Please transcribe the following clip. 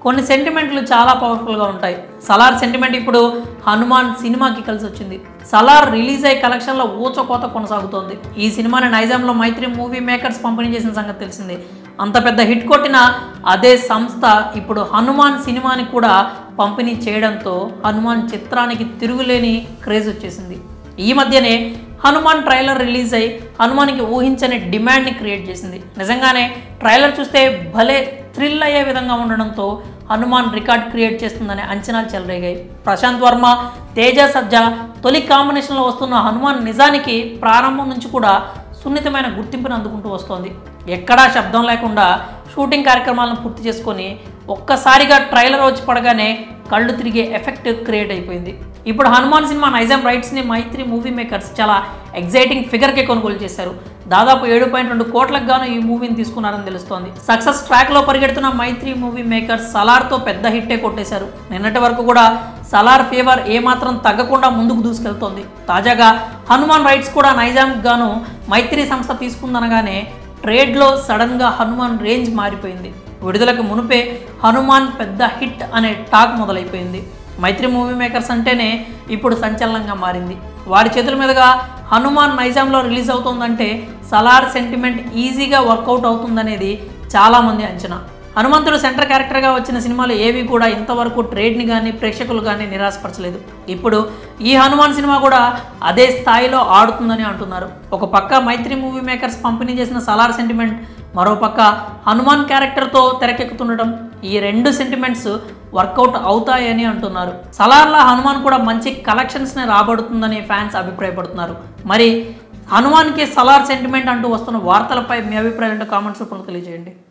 కొన్ని సెంటిమెంట్లు చాలా పవర్ఫుల్గా ఉంటాయి సలార్ సెంటిమెంట్ ఇప్పుడు హనుమాన్ సినిమాకి కలిసి వచ్చింది సలార్ రిలీజ్ అయ్యే కలెక్షన్లో ఊచకోత కొనసాగుతోంది ఈ సినిమాని నైజాంలో మైత్రి మూవీ మేకర్స్ పంపిణీ చేసిన సంగతి తెలిసింది అంత పెద్ద హిట్ కొట్టిన అదే సంస్థ ఇప్పుడు హనుమాన్ సినిమాని కూడా పంపిణీ చేయడంతో హనుమాన్ చిత్రానికి తిరుగులేని క్రేజ్ వచ్చేసింది ఈ మధ్యనే హనుమాన్ ట్రైలర్ రిలీజ్ అయ్యి హనుమాన్కి ఊహించని డిమాండ్ని క్రియేట్ చేసింది నిజంగానే ట్రైలర్ చూస్తే భలే థ్రిల్ అయ్యే విధంగా ఉండడంతో హనుమాన్ రికార్డ్ క్రియేట్ చేస్తుందనే అంచనాలు చెలరేగాయి ప్రశాంత్ వర్మ తేజ సజ్జా తొలి కాంబినేషన్లో వస్తున్న హనుమాన్ నిజానికి ప్రారంభం నుంచి కూడా సున్నితమైన గుర్తింపును అందుకుంటూ వస్తోంది ఎక్కడా శబ్దం లేకుండా షూటింగ్ కార్యక్రమాలను పూర్తి చేసుకొని ఒక్కసారిగా ట్రైలర్ వచ్చి పడగానే కళ్ళు తిరిగే ఎఫెక్ట్ క్రియేట్ అయిపోయింది ఇప్పుడు హనుమాన్ సినిమా నైజాం రైట్స్ని మైత్రి మూవీ మేకర్స్ చాలా ఎగ్జైటింగ్ ఫిగర్కే కొనుగోలు చేశారు దాదాపు ఏడు పాయింట్ రెండు కోట్లకు గాను ఈ మూవీని తీసుకున్నారని తెలుస్తోంది సక్సెస్ ట్రాక్లో పరిగెడుతున్న మైత్రి మూవీ మేకర్స్ సలార్తో పెద్ద హిట్టే కొట్టేశారు నిన్నటి వరకు కూడా సలార్ ఫీవర్ ఏమాత్రం తగ్గకుండా ముందుకు దూసుకెళ్తోంది తాజాగా హనుమాన్ రైట్స్ కూడా నైజాంకి గాను మైత్రి సంస్థ తీసుకుందనగానే ట్రేడ్లో సడన్గా హనుమాన్ రేంజ్ మారిపోయింది విడుదలకు మునుపే హనుమాన్ పెద్ద హిట్ అనే టాక్ మొదలైపోయింది మైత్రి మూవీ మేకర్స్ అంటేనే ఇప్పుడు సంచలనంగా మారింది వారి చేతుల మీదుగా హనుమాన్ నైజాంలో రిలీజ్ అవుతోందంటే సలార్ సెంటిమెంట్ ఈజీగా వర్కౌట్ అవుతుందనేది చాలామంది అంచనా హనుమంతుడు సెంటర్ క్యారెక్టర్గా వచ్చిన సినిమాలు ఏవి కూడా ఇంతవరకు ట్రేడ్ని కానీ ప్రేక్షకులు కానీ నిరాశపరచలేదు ఇప్పుడు ఈ హనుమాన్ సినిమా కూడా అదే స్థాయిలో ఆడుతుందని అంటున్నారు ఒక పక్క మైత్రి మూవీ మేకర్స్ పంపిణీ చేసిన సలార్ సెంటిమెంట్ మరో పక్క హనుమాన్ క్యారెక్టర్తో తెరకెక్కుతుండటం ఈ రెండు సెంటిమెంట్స్ వర్కౌట్ అవుతాయని అంటున్నారు సలార్లా హనుమాన్ కూడా మంచి కలెక్షన్స్ని రాబడుతుందని ఫ్యాన్స్ అభిప్రాయపడుతున్నారు మరి హనుమాన్కి సలార్ సెంటిమెంట్ అంటూ వస్తున్న వార్తలపై మీ అభిప్రాయం కామెంట్స్ రూపంలో తెలియజేయండి